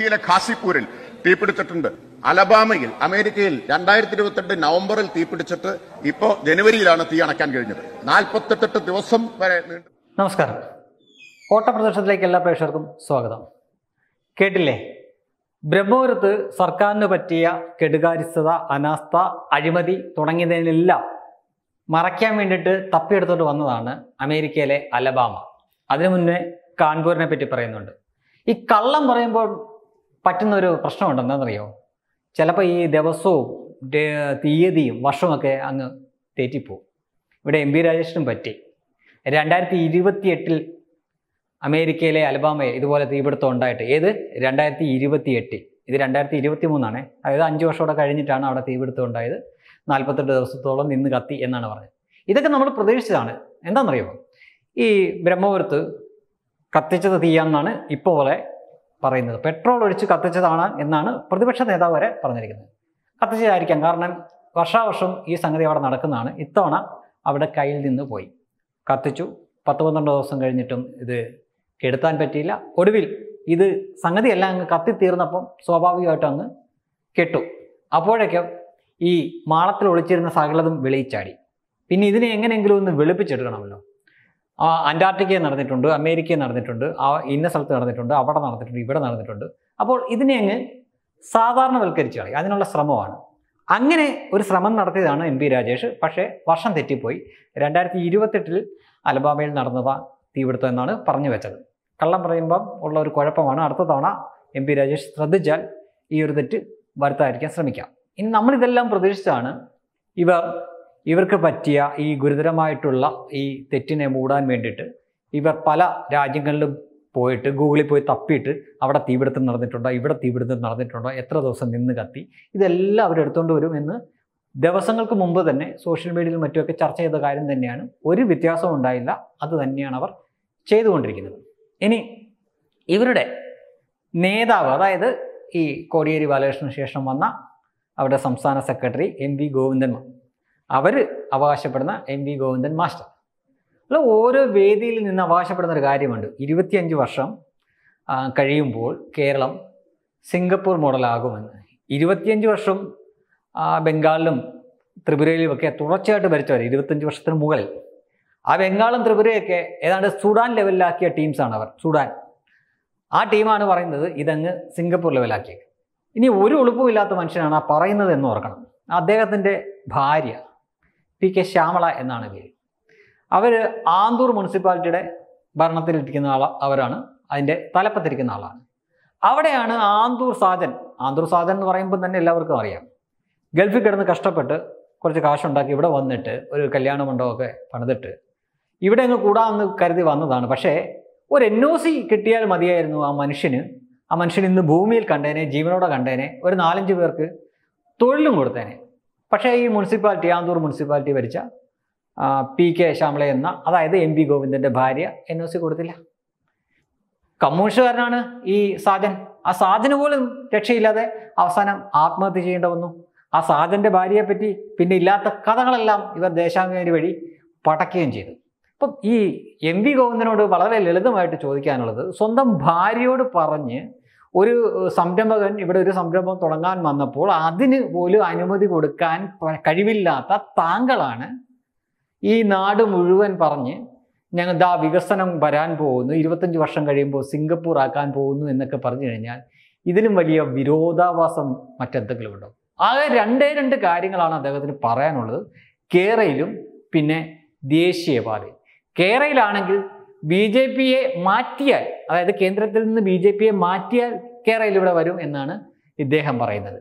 ഡൽഹിയിലെ ഖാസിപ്പൂരിൽ തീപിടിച്ചിട്ടുണ്ട് അലബാമയിൽ അമേരിക്കയിൽ രണ്ടായിരത്തി ഇരുപത്തെട്ട് നവംബറിൽ തീപിടിച്ചിട്ട് ഇപ്പോ ജനുവരിയിലാണ് തീ അണയ്ക്കാൻ കഴിഞ്ഞത് നാൽപ്പത്തെട്ട് ദിവസം വരെ നീണ്ടു നമസ്കാരം ഓട്ടപ്രദർശനത്തിലേക്ക് എല്ലാ പ്രേക്ഷകർക്കും സ്വാഗതം കേട്ടില്ലേ ബ്രഹ്മപുരത്ത് സർക്കാരിന് പറ്റിയ കെടുകാര്യസ്ഥത അനാസ്ഥ അഴിമതി തുടങ്ങിയതിനെല്ലാം മറയ്ക്കാൻ വേണ്ടിയിട്ട് തപ്പിയെടുത്തോണ്ട് വന്നതാണ് അമേരിക്കയിലെ അലബാമ അതിനു മുന്നേ കാൺപൂരിനെ പറ്റി പറയുന്നുണ്ട് ഈ കള്ളം പറയുമ്പോൾ പറ്റുന്ന ഒരു പ്രശ്നമുണ്ട് എന്താണെന്നറിയോ ചിലപ്പോൾ ഈ ദിവസവും ഡേ- തീയതിയും വർഷമൊക്കെ അങ്ങ് തെറ്റിപ്പോവും ഇവിടെ എം പി രാജേഷിനും പറ്റി രണ്ടായിരത്തി ഇരുപത്തി എട്ടിൽ അമേരിക്കയിലെ അലബാമയിൽ ഇതുപോലെ തീപിടുത്തം ഉണ്ടായിട്ട് ഏത് രണ്ടായിരത്തി ഇരുപത്തി എട്ടിൽ ഇത് രണ്ടായിരത്തി ഇരുപത്തി മൂന്നാണ് അതായത് അഞ്ച് വർഷമോടെ കഴിഞ്ഞിട്ടാണ് അവിടെ തീപിടുത്തം ഉണ്ടായത് നാൽപ്പത്തെട്ട് ദിവസത്തോളം നിന്ന് കത്തി എന്നാണ് പറഞ്ഞത് ഇതൊക്കെ നമ്മൾ പ്രതീക്ഷിച്ചതാണ് എന്താണെന്നറിയുമോ ഈ ബ്രഹ്മപുരത്ത് കത്തിച്ചത് തീയാന്നാണ് ഇപ്പോൾ പോലെ പറയുന്നത് പെട്രോൾ ഒഴിച്ച് കത്തിച്ചതാണ് എന്നാണ് പ്രതിപക്ഷ നേതാവ് വരെ പറഞ്ഞിരിക്കുന്നത് കത്തിച്ചതായിരിക്കാം കാരണം വർഷാവർഷം ഈ സംഗതി അവിടെ നടക്കുന്നതാണ് ഇത്തവണ അവിടെ കയ്യിൽ നിന്ന് പോയി കത്തിച്ചു പത്ത് പന്ത്രണ്ട് ദിവസം കഴിഞ്ഞിട്ടും ഇത് കെടുത്താൻ പറ്റിയില്ല ഒടുവിൽ ഇത് സംഗതിയെല്ലാം അങ്ങ് കത്തിത്തീർന്നപ്പം സ്വാഭാവികമായിട്ടും അങ്ങ് കെട്ടു അപ്പോഴേക്കും ഈ മാളത്തിൽ ഒളിച്ചിരുന്ന സകലതും വെളിയിച്ചാടി പിന്നെ ഇതിനെ എങ്ങനെയെങ്കിലും ഒന്ന് വെളുപ്പിച്ചെടുക്കണമല്ലോ ആ അന്റാർട്ടിക്കയിൽ നടന്നിട്ടുണ്ട് അമേരിക്കയിൽ നടന്നിട്ടുണ്ട് ആ ഇന്ന സ്ഥലത്ത് നടന്നിട്ടുണ്ട് അവിടെ നടന്നിട്ടുണ്ട് ഇവിടെ നടന്നിട്ടുണ്ട് അപ്പോൾ ഇതിനെ അങ്ങ് സാധാരണവൽക്കരിച്ച് കളയും അതിനുള്ള ശ്രമമാണ് അങ്ങനെ ഒരു ശ്രമം നടത്തിയതാണ് എം പി രാജേഷ് പക്ഷേ വർഷം തെറ്റിപ്പോയി രണ്ടായിരത്തി ഇരുപത്തെട്ടിൽ അലബാമയിൽ നടന്നതാ തീപിടുത്തം എന്നാണ് പറഞ്ഞു വെച്ചത് കള്ളം പറയുമ്പം ഉള്ള ഒരു കുഴപ്പമാണ് അടുത്ത തവണ എം പി രാജേഷ് ശ്രദ്ധിച്ചാൽ ഈ ഒരു തെറ്റ് വരുത്താതിരിക്കാൻ ശ്രമിക്കാം ഇനി നമ്മളിതെല്ലാം പ്രതീക്ഷിച്ചാണ് ഇവർ ഇവർക്ക് പറ്റിയ ഈ ഗുരുതരമായിട്ടുള്ള ഈ തെറ്റിനെ മൂടാൻ വേണ്ടിയിട്ട് ഇവർ പല രാജ്യങ്ങളിലും പോയിട്ട് ഗൂഗിളിൽ പോയി തപ്പിയിട്ട് അവിടെ തീപിടുത്തം നടന്നിട്ടുണ്ടോ ഇവിടെ തീപിടുത്തം നടന്നിട്ടുണ്ടോ എത്ര ദിവസം നിന്ന് കത്തി ഇതെല്ലാം അവർ എടുത്തുകൊണ്ട് വരും എന്ന് ദിവസങ്ങൾക്ക് മുമ്പ് തന്നെ സോഷ്യൽ മീഡിയയിൽ മറ്റുമൊക്കെ ചർച്ച ചെയ്ത കാര്യം തന്നെയാണ് ഒരു വ്യത്യാസവും ഉണ്ടായില്ല അത് തന്നെയാണ് അവർ ചെയ്തുകൊണ്ടിരിക്കുന്നത് ഇനി ഇവരുടെ നേതാവ് അതായത് ഈ കോടിയേരി ബാലകൃഷ്ണന് ശേഷം വന്ന അവരുടെ സംസ്ഥാന സെക്രട്ടറി എം വി ഗോവിന്ദൻ അവർ അവകാശപ്പെടുന്ന എം വി ഗോവിന്ദൻ മാസ്റ്റർ അല്ല ഓരോ വേദിയിൽ നിന്ന് അവകാശപ്പെടുന്ന ഒരു കാര്യമുണ്ട് ഇരുപത്തിയഞ്ച് വർഷം ആ, കഴിയുമ്പോൾ കേരളം സിംഗപ്പൂർ മോഡലാകുമെന്ന് ഇരുപത്തിയഞ്ച് വർഷം ആ, ബംഗാളിലും ത്രിപുരയിലുമൊക്കെ തുടർച്ചയായിട്ട് ഭരിച്ചവർ ഇരുപത്തഞ്ച് വർഷത്തിന് മുകളിൽ ആ ബംഗാളും ത്രിപുരയൊക്കെ ഏതാണ്ട് സുഡാൻ ലെവലിലാക്കിയ ടീംസാണ് അവർ സുഡാൻ ആ ടീമാണ് പറയുന്നത് ഇതങ്ങ് സിംഗപ്പൂർ ലെവലാക്കിയത് ഇനി ഒരു ഉളുപ്പുമില്ലാത്ത മനുഷ്യനാണ് ആ പറയുന്നത് എന്ന് ഓർക്കണം അദ്ദേഹത്തിൻ്റെ ഭാര്യ പി കെ ശ്യാമള എന്നാണ് പേര് അവർ ആന്തൂർ മുനിസിപ്പാലിറ്റിയുടെ ഭരണത്തിലിരിക്കുന്ന ആൾ അവരാണ് അതിൻ്റെ തലപ്പത്തിരിക്കുന്ന ആളാണ് അവിടെയാണ് ആന്തൂർ സാജൻ ആന്തൂർ സാജൻ എന്ന് പറയുമ്പോൾ തന്നെ എല്ലാവർക്കും അറിയാം ഗൾഫിൽ കിടന്ന് കഷ്ടപ്പെട്ട് കുറച്ച് കാശുണ്ടാക്കി ഇവിടെ വന്നിട്ട് ഒരു കല്യാണ മണ്ഡപമൊക്കെ പണിതിട്ട് ഇവിടെ അങ്ങ് കൂടാമെന്ന് കരുതി വന്നതാണ് പക്ഷേ ഒരു എൻ ഒ സി കിട്ടിയാൽ മതിയായിരുന്നു ആ മനുഷ്യന് ആ മനുഷ്യൻ ഇന്ന് ഭൂമിയിൽ കണ്ടേനെ ജീവനോടെ കണ്ടേനെ ഒരു നാലഞ്ച് പേർക്ക് തൊഴിലും കൊടുത്തേനെ പക്ഷേ ഈ മുനിസിപ്പാലിറ്റി ആന്തൂർ മുനിസിപ്പാലിറ്റി ഭരിച്ച ആ, പി കെ ശ്യാമള എന്ന അതായത് എം പി ഗോവിന്ദൻ്റെ ഭാര്യ എൻ ഒ സി കൊടുത്തില്ല കമ്മ്യൂണിസ്റ്റുകാരനാണ് ഈ സാജൻ ആ സാജന് പോലും രക്ഷയില്ലാതെ അവസാനം ആത്മഹത്യ ചെയ്യേണ്ട വന്നു ആ സാജന്റെ ഭാര്യയെ പറ്റി പിന്നെ ഇല്ലാത്ത കഥകളെല്ലാം ഇവർ ദേശാഭിമാനി വഴി പടക്കുകയും ചെയ്തു അപ്പം ഈ എം വി ഗോവിന്ദനോട് വളരെ ലളിതമായിട്ട് ചോദിക്കാനുള്ളത് സ്വന്തം ഭാര്യയോട് പറഞ്ഞ് ഒരു ഏഹ്, സംരംഭകൻ ഇവിടെ ഒരു സംരംഭം തുടങ്ങാൻ വന്നപ്പോൾ അതിന് പോലും അനുമതി കൊടുക്കാൻ പ- കഴിവില്ലാത്ത താങ്കളാണ് ഈ നാട് മുഴുവൻ പറഞ്ഞ് ഞങ്ങൾ ദാ വികസനം വരാൻ പോകുന്നു ഇരുപത്തഞ്ച് വർഷം കഴിയുമ്പോൾ സിംഗപ്പൂർ ആക്കാൻ പോകുന്നു എന്നൊക്കെ പറഞ്ഞു കഴിഞ്ഞാൽ ഇതിലും വലിയ വിരോധാഭാസം മറ്റെന്തെങ്കിലും ഉണ്ടോ ആകെ രണ്ടേ രണ്ട് കാര്യങ്ങളാണ് അദ്ദേഹത്തിന് പറയാനുള്ളത് കേരളയിലും പിന്നെ ദേശീയപാതയും കേരളയിലാണെങ്കിൽ ബി ജെ പിയെ മാറ്റിയാൽ അതായത് കേന്ദ്രത്തിൽ നിന്ന് ബി ജെ പിയെ മാറ്റിയാൽ കേരളയിൽ ഇവിടെ വരും എന്നാണ് ഇദ്ദേഹം പറയുന്നത്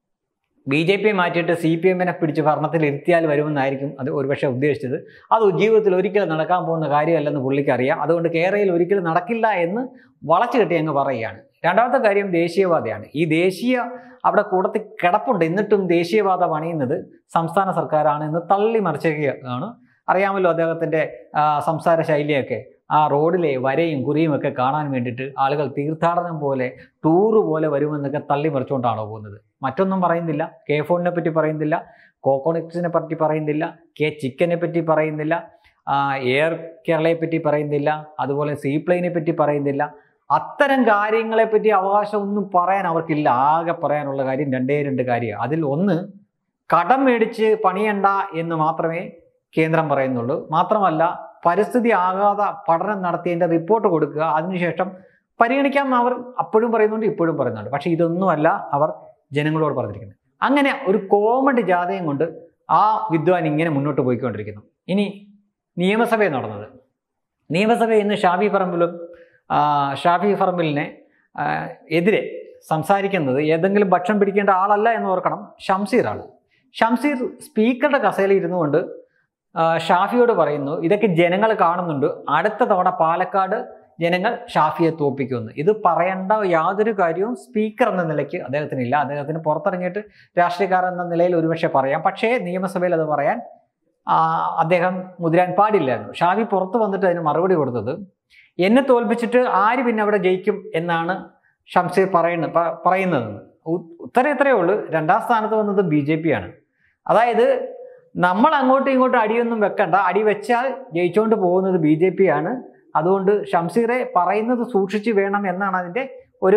ബി ജെ പിയെ മാറ്റിയിട്ട് സി പി എമ്മിനെ പിടിച്ച് ഭരണത്തിൽ ഇരുത്തിയാൽ വരുമെന്നായിരിക്കും അത് ഒരുപക്ഷെ ഉദ്ദേശിച്ചത് അത് ജീവിതത്തിൽ ഒരിക്കലും നടക്കാൻ പോകുന്ന കാര്യമല്ലെന്ന് പുള്ളിക്ക് അറിയാം അതുകൊണ്ട് കേരളയിൽ ഒരിക്കലും നടക്കില്ല എന്ന് വളച്ചു കെട്ടി അങ്ങ് പറയുകയാണ് രണ്ടാമത്തെ കാര്യം ദേശീയപാതയാണ് ഈ ദേശീയ അവിടെ കൂടത്തിൽ കിടപ്പുണ്ട് എന്നിട്ടും ദേശീയപാത പണിയുന്നത് സംസ്ഥാന സർക്കാരാണ് എന്ന് തള്ളി മറിച്ചുകയാണ് അറിയാമല്ലോ അദ്ദേഹത്തിൻ്റെ ആ, സംസാര ശൈലിയൊക്കെ ആ റോഡിലെ വരയും കുറിയും ഒക്കെ കാണാൻ വേണ്ടിയിട്ട് ആളുകൾ തീർത്ഥാടനം പോലെ ടൂറ് പോലെ വരുമെന്നൊക്കെ തള്ളി മറിച്ചുകൊണ്ടാണോ പോകുന്നത് മറ്റൊന്നും പറയുന്നില്ല കെ ഫോണിനെ പറ്റി പറയുന്നില്ല കോക്കോണിക്സിനെ പറ്റി പറയുന്നില്ല കെ ചിക്കനെ പറ്റി പറയുന്നില്ല ആ, എയർ കേരളയെ പറ്റി പറയുന്നില്ല അതുപോലെ സീ പ്ലെയിനെ പറ്റി പറയുന്നില്ല അത്തരം കാര്യങ്ങളെ പറ്റി അവകാശം ഒന്നും പറയാൻ അവർക്കില്ല ആകെ പറയാനുള്ള കാര്യം രണ്ടേ രണ്ട് കാര്യമാണ് അതിൽ ഒന്ന് കടം മേടിച്ച് പണിയണ്ട എന്ന് മാത്രമേ കേന്ദ്രം പറയുന്നുള്ളൂ മാത്രമല്ല പരിസ്ഥിതി ആഘാത പഠനം നടത്തിയതിൻ്റെ റിപ്പോർട്ട് കൊടുക്കുക അതിനുശേഷം പരിഗണിക്കാം അവർ അപ്പോഴും പറയുന്നുണ്ട് ഇപ്പോഴും പറയുന്നുണ്ട് പക്ഷേ ഇതൊന്നുമല്ല അവർ ജനങ്ങളോട് പറഞ്ഞിരിക്കുന്നത് അങ്ങനെ ഒരു കോമഡി ജാതയും കൊണ്ട് ആ വിദ്വാൻ ഇങ്ങനെ മുന്നോട്ട് പോയിക്കൊണ്ടിരിക്കുന്നു ഇനി നിയമസഭയിൽ നടന്നത് നിയമസഭയിൽ ഇന്ന് ഷാഫി പറമ്പിലും ആ, ഷാഫി പറമ്പിലിനെ ആ, എതിരെ സംസാരിക്കുന്നത് ഏതെങ്കിലും ഭക്ഷണം പിടിക്കേണ്ട ആളല്ല എന്ന് ഓർക്കണം ഷംസീറാണ് ഷംസീർ സ്പീക്കറുടെ കസേലയിൽ ഇരുന്നുകൊണ്ട് ആ, ഷാഫിയോട് പറയുന്നു ഇതൊക്കെ ജനങ്ങൾ കാണുന്നുണ്ട് അടുത്ത തവണ പാലക്കാട് ജനങ്ങൾ ഷാഫിയെ തോപ്പിക്കുമെന്ന് ഇത് പറയേണ്ട യാതൊരു കാര്യവും സ്പീക്കർ എന്ന നിലയ്ക്ക് അദ്ദേഹത്തിനില്ല അദ്ദേഹത്തിന് പുറത്തിറങ്ങിയിട്ട് രാഷ്ട്രീയക്കാരൻ എന്ന നിലയിൽ ഒരുപക്ഷെ പറയാം പക്ഷേ നിയമസഭയിൽ അത് പറയാൻ ആ, അദ്ദേഹം മുതിരാൻ പാടില്ലായിരുന്നു ഷാഫി പുറത്ത് വന്നിട്ട് അതിന് മറുപടി കൊടുത്തത് എന്നെ തോൽപ്പിച്ചിട്ട് ആര് പിന്നെ അവിടെ ജയിക്കും എന്നാണ് ഷംസീർ പറയുന്നത് പ- പറയുന്നതെന്ന് ഉ- ഉത്തരം ഇത്രയേ ഉള്ളൂ രണ്ടാം സ്ഥാനത്ത് വന്നത് ബി ജെ പി ആണ് അതായത് നമ്മൾ അങ്ങോട്ടും ഇങ്ങോട്ടും അടിയൊന്നും വെക്കണ്ട അടി വെച്ചാൽ ജയിച്ചുകൊണ്ട് പോകുന്നത് ബി ജെ പി ആണ് അതുകൊണ്ട് ഷംസീറെ പറയുന്നത് സൂക്ഷിച്ച് വേണം എന്നാണ് അതിൻ്റെ ഒരു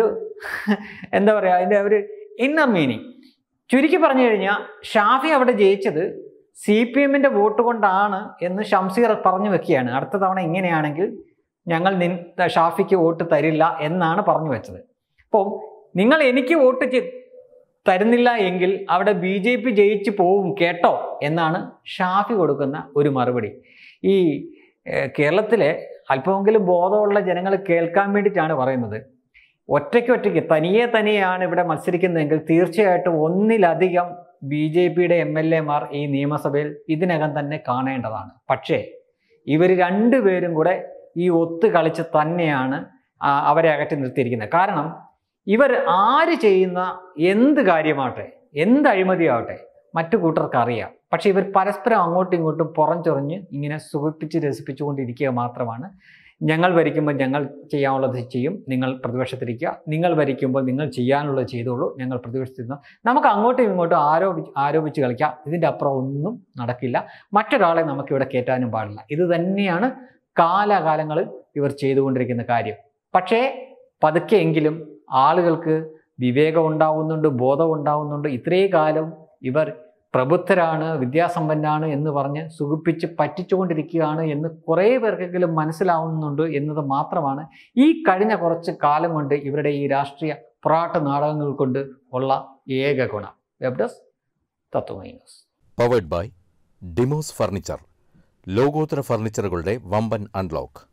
എന്താ പറയുക അതിൻ്റെ ഒരു ഇന്നർ മീനിങ് ചുരുക്കി പറഞ്ഞു കഴിഞ്ഞാൽ ഷാഫി അവിടെ ജയിച്ചത് സി പി എമ്മിൻ്റെ വോട്ട് കൊണ്ടാണ് എന്ന് ഷംസീർ പറഞ്ഞു വെക്കുകയാണ് അടുത്ത തവണ ഇങ്ങനെയാണെങ്കിൽ ഞങ്ങൾ നിൻ ഷാഫിക്ക് വോട്ട് തരില്ല എന്നാണ് പറഞ്ഞു വെച്ചത് അപ്പോൾ നിങ്ങൾ എനിക്ക് വോട്ട് ചെ- തരുന്നില്ല എങ്കിൽ അവിടെ ബി ജെ പി ജയിച്ചു പോവും കേട്ടോ എന്നാണ് ഷാഫി കൊടുക്കുന്ന ഒരു മറുപടി ഈ ഏഹ്, കേരളത്തിലെ അല്പമെങ്കിലും ബോധമുള്ള ജനങ്ങൾ കേൾക്കാൻ വേണ്ടിയിട്ടാണ് പറയുന്നത് ഒറ്റയ്ക്ക് ഒറ്റയ്ക്ക് തനിയെ തനിയാണ് ഇവിടെ മത്സരിക്കുന്നതെങ്കിൽ തീർച്ചയായിട്ടും ഒന്നിലധികം ബി ജെ പിയുടെ എം എൽ എമാർ ഈ നിയമസഭയിൽ ഇതിനകം തന്നെ കാണേണ്ടതാണ് പക്ഷേ ഇവർ രണ്ടുപേരും കൂടെ ഈ ഒത്തു കളിച്ച് തന്നെയാണ് ആ, അവരെ അകറ്റി നിർത്തിയിരിക്കുന്നത് കാരണം ഇവർ ആര് ചെയ്യുന്ന എന്ത് കാര്യമാവട്ടെ എന്ത് അഴിമതിയാവട്ടെ മറ്റു കൂട്ടർക്ക് അറിയാം പക്ഷെ ഇവർ പരസ്പരം അങ്ങോട്ടും ഇങ്ങോട്ടും പുറംചൊറിഞ്ഞ് ഇങ്ങനെ സുഖിപ്പിച്ച് രസിപ്പിച്ചുകൊണ്ടിരിക്കുക മാത്രമാണ് ഞങ്ങൾ ഭരിക്കുമ്പോൾ ഞങ്ങൾ ചെയ്യാനുള്ളത് ചെയ്യും നിങ്ങൾ പ്രതിപക്ഷത്തിരിക്കുക നിങ്ങൾ ഭരിക്കുമ്പോൾ നിങ്ങൾ ചെയ്യാനുള്ളത് ചെയ്തോളൂ ഞങ്ങൾ പ്രതിപക്ഷത്തിരുന്നു നമുക്ക് അങ്ങോട്ടും ഇങ്ങോട്ടും ആരോപിച്ച് ആരോപിച്ച് കളിക്കാം ഇതിൻ്റെ അപ്പുറം ഒന്നും നടക്കില്ല മറ്റൊരാളെ നമുക്കിവിടെ കയറ്റാനും പാടില്ല ഇത് തന്നെയാണ് കാലാകാലങ്ങളിൽ ഇവർ ചെയ്തുകൊണ്ടിരിക്കുന്ന കാര്യം പക്ഷേ പതുക്കെയെങ്കിലും ആളുകൾക്ക് വിവേകം ഉണ്ടാവുന്നുണ്ട് ബോധം ഉണ്ടാവുന്നുണ്ട് ഇത്രയും കാലം ഇവർ പ്രബുദ്ധരാണ് വിദ്യാസമ്പന്നാണ് എന്ന് പറഞ്ഞ് സുഖിപ്പിച്ച് പറ്റിച്ചുകൊണ്ടിരിക്കുകയാണ് എന്ന് കുറേ പേർക്കെങ്കിലും മനസ്സിലാവുന്നുണ്ട് എന്നത് മാത്രമാണ് ഈ കഴിഞ്ഞ കുറച്ച് കാലം കൊണ്ട് ഇവരുടെ ഈ രാഷ്ട്രീയ പോരാട്ട നാടകങ്ങൾ കൊണ്ട് ഉള്ള ഏക ഗുണം വെബ് ഡെസ്ക് തത്വമൈ ന്യൂസ് പവേഡ് ബൈ ഡിമോസ് ഫർണിച്ചർ ലോകോത്തര ഫർണിച്ചറുകളുടെ വമ്പൻ അൺലോക്ക്